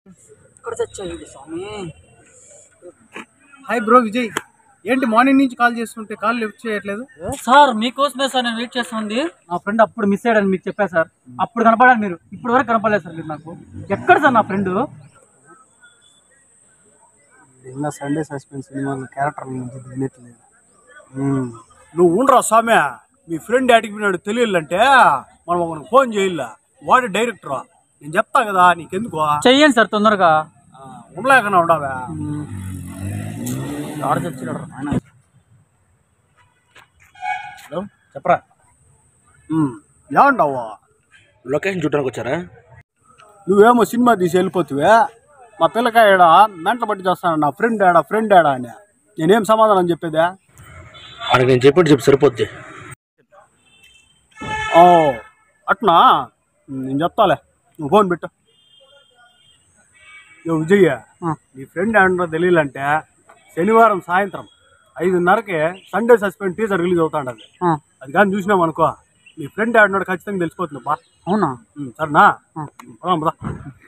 ఇక్కడ చచ్చాడు స్వామి hi bro Vijay ఏంటి మార్నింగ్ నుంచి కాల్ చేస్తుంటే కాల్ లిఫ్ట్ చేయట్లేదు సార్ మీకోసమే సార్ నేను వెయిట్ చేస్తుంది నా ఫ్రెండ్ అప్పుడు మిస్ అయ్యాడని మీకు చెప్పా సార్ అప్పుడు కనపడాలి మీరు ఇప్పుడు వరకు కనపడలేదు సార్ మీరు నాకు ఎక్కడ సార్ నా ఫ్రెండ్ నిన్న సండే సస్పెన్స్ సినిమాలో క్యారెక్టర్ నుంచి దిగినట్లేదు నువ్వు ఉండరా స్వామి మీ ఫ్రెండ్ యాడికి పోయినాడు తెలియాలంటే మనం ఒకరికి ఫోన్ చేయాల వాడి డైరెక్టర్ నేను చెప్తా కదా నీకెందుకు చెయ్యండి సార్ తొందరగా ఆ, ఉండలేకనా ఉండవా ఆడ చచ్చాడు ఆయన హలో చెప్పరా ఏమంటావు లొకేషన్ చూడడానికి వచ్చారా నువ్వేమో సినిమా తీసి వెళ్ళిపోతువే మా పిల్లకాయ ఏడా మెంటలు పట్టి చేస్తాను నా ఫ్రెండ్ ఏడా ఫ్రెండ్ ఏడా అని నేనేం సమాధానం చెప్పేదే ఆయనకి నేను చెప్పినట్టు చెప్పి సరిపోద్ది ఓ అట్నా నేను చెప్తాలే నువ్వు ఫోన్ పెట్టు యో విజయ్య నీ ఫ్రెండ్ ఏంటో తెలియాలంటే శనివారం సాయంత్రం ఐదున్నరకి సండే సస్పెండ్ టీజర్ రిలీజ్ అవుతాండది ఆ, అది కానీ చూసినాం అనుకో నీ ఫ్రెండ్ ఆడినాడు ఖచ్చితంగా తెలిసిపోతుంది బా అవునా ఉమ్, సరేనా పోదాం, పద.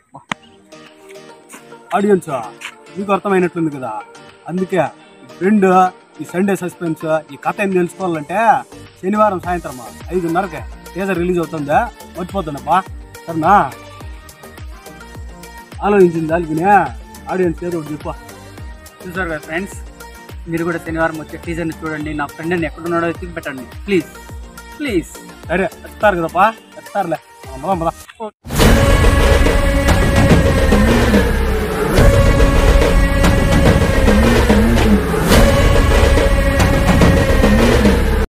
ఆడియన్స్ మీకు అర్థమైనట్లుంది కదా అందుకే ఫ్రెండ్ ఈ సండే సస్పెన్స్ ఈ కథ ఏం తెలుసుకోవాలంటే శనివారం సాయంత్రం ఐదున్నరకే టీజర్ రిలీజ్ అవుతుందా మర్చిపోతున్నా బా సరేనా ఆలోచించింది దానికి ఆడియన్స్ ఏదో ఒకటి చెప్పా చూసారు కదా ఫ్రెండ్స్ మీరు కూడా శనివారం వచ్చే టీజర్ని చూడండి నా ఫ్రెండ్ని ఎక్కడున్నాడో ఎత్తికి పెట్టండి ప్లీజ్ ప్లీజ్ సరే చెప్తారు కదప్పా చెప్తారులే పదా పదా